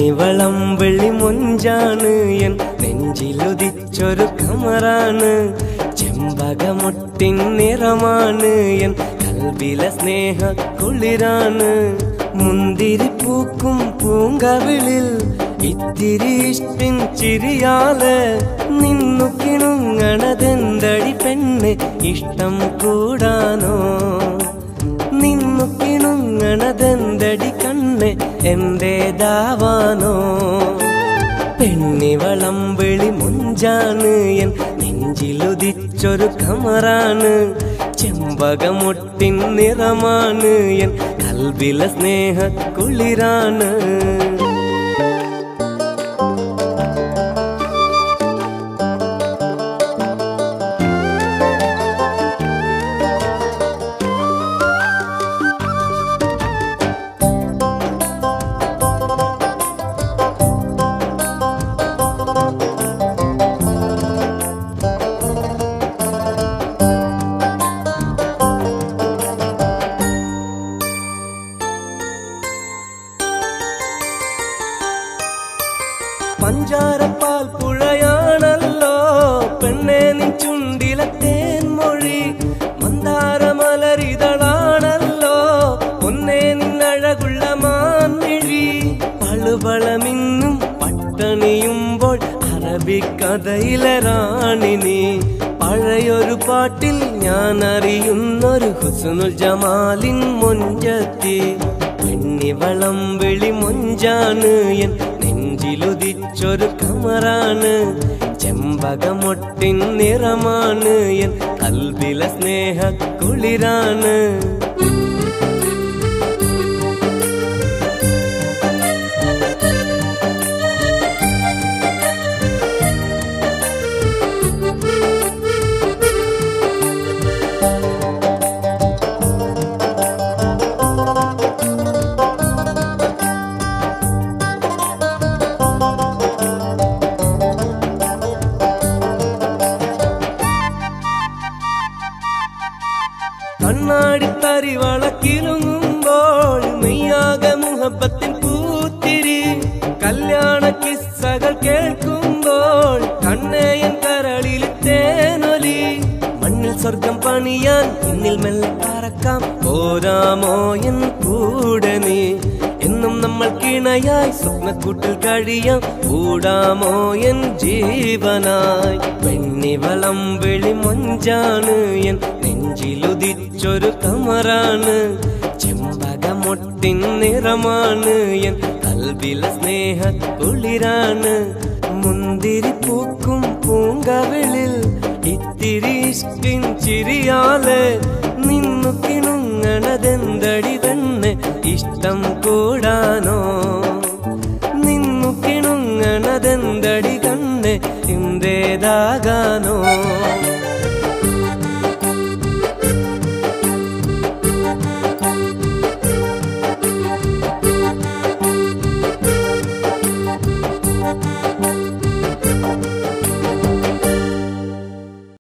പെണ്ണിവളം വെള്ളി മൊഞ്ചാണ് എൻ നെഞ്ചിലുദിച്ചൊരു കമറാണ് ചെമ്പകമൊട്ടിൻ നിറമാണ് എൻ കൽവില സ്നേഹ കുളിരാണ് മുന്തിരി പൂക്കും പൂങ്കവിളിൽ ഇത്തിരി ഇഷ്ടിൻ ചിരിയാല് നിന്നു കിണുങ്ങണതെന്തടി പെണ്ണ് ഇഷ്ടം കൂടാനോ നിന്നു കിണുങ്ങണതെന്തടി കണ്ണ് എന്റേതാവാനോ പെണ്ണിവളം വിളി മുഞ്ചാണ് എൻ നെഞ്ചിലുദിച്ചൊരു കമറാണ് ചെമ്പകമൊട്ടിൻ നിറമാണ് എൻ കൽവില സ്നേഹ കുളിരാണ് പഞ്ചാരപ്പാൽ പുഴയാണല്ലോ പെണ്ണെ നിൻ ചുണ്ടിലെ തേൻമൊഴി മന്ദാരമലരിതളാണല്ലോ ഒന്നേ നിന്നഴകുള്ള മാൻമിഴി പളുപളമിന്നും പട്ടണിയുമ്പോൾ അറബിക്കഥയിലെ റാണിനി പഴയൊരു പാട്ടിൽ ഞാൻ അറിയുന്നൊരു ഹുസ്നുൽ ജമാലിൻ മൊഞ്ചത്തി പെണ്ണിവളം വിളി മൊഞ്ചാണ് എൻ നെഞ്ചിലുദിച്ചൊരു കമറാണ് ചെമ്പകമൊട്ടിൻ നിറമാണ് എൻ കൽവില സ്നേഹ കുളിരാണ് കണ്ണാടി തരിവളക്കിലുങ്ങുമ്പോൾ മെയ്യാകെ മുഹബത്തിൻ പൂത്തിരി കല്യാണ കിസ്സകൾ കേൾക്കുമ്പോൾ കണ്ണേയൻ കരളിൽ തേനൊലി മണ്ണിൽ സ്വർഗം പണിയാൻ പിന്നിൽ മെല്ലെ പറക്കാം പോരാമോ എൻ കൂടെ നീ എന്നും നമ്മൾ കിണയായി സ്വപ്നക്കൂട്ടിൽ കഴിയാം കൂടാമോ എൻ ജീവനായി പെണ്ണിവളം വിളി മൊഞ്ചാണ് എൻ നെഞ്ചിലുദിച്ചൊരു കമറാണ് ചെമ്പകമൊട്ടിൻ നിറമാണ് എൻ കൽവില സ്നേഹ കുളിരാണ് മുന്തിരി പൂക്കും പൂങ്കവിളിൽ ഇത്തിരി ഇഷ്ടിൻ ചിരിയാല് നിന്നു കിണുങ്ങണതെന്തടി തന്നെ ഇഷ്ടം കൂടാനോ നിന്നു കിണുങ്ങണതെന്തടി കണ്ണ് ഇന്റേതാകാനോ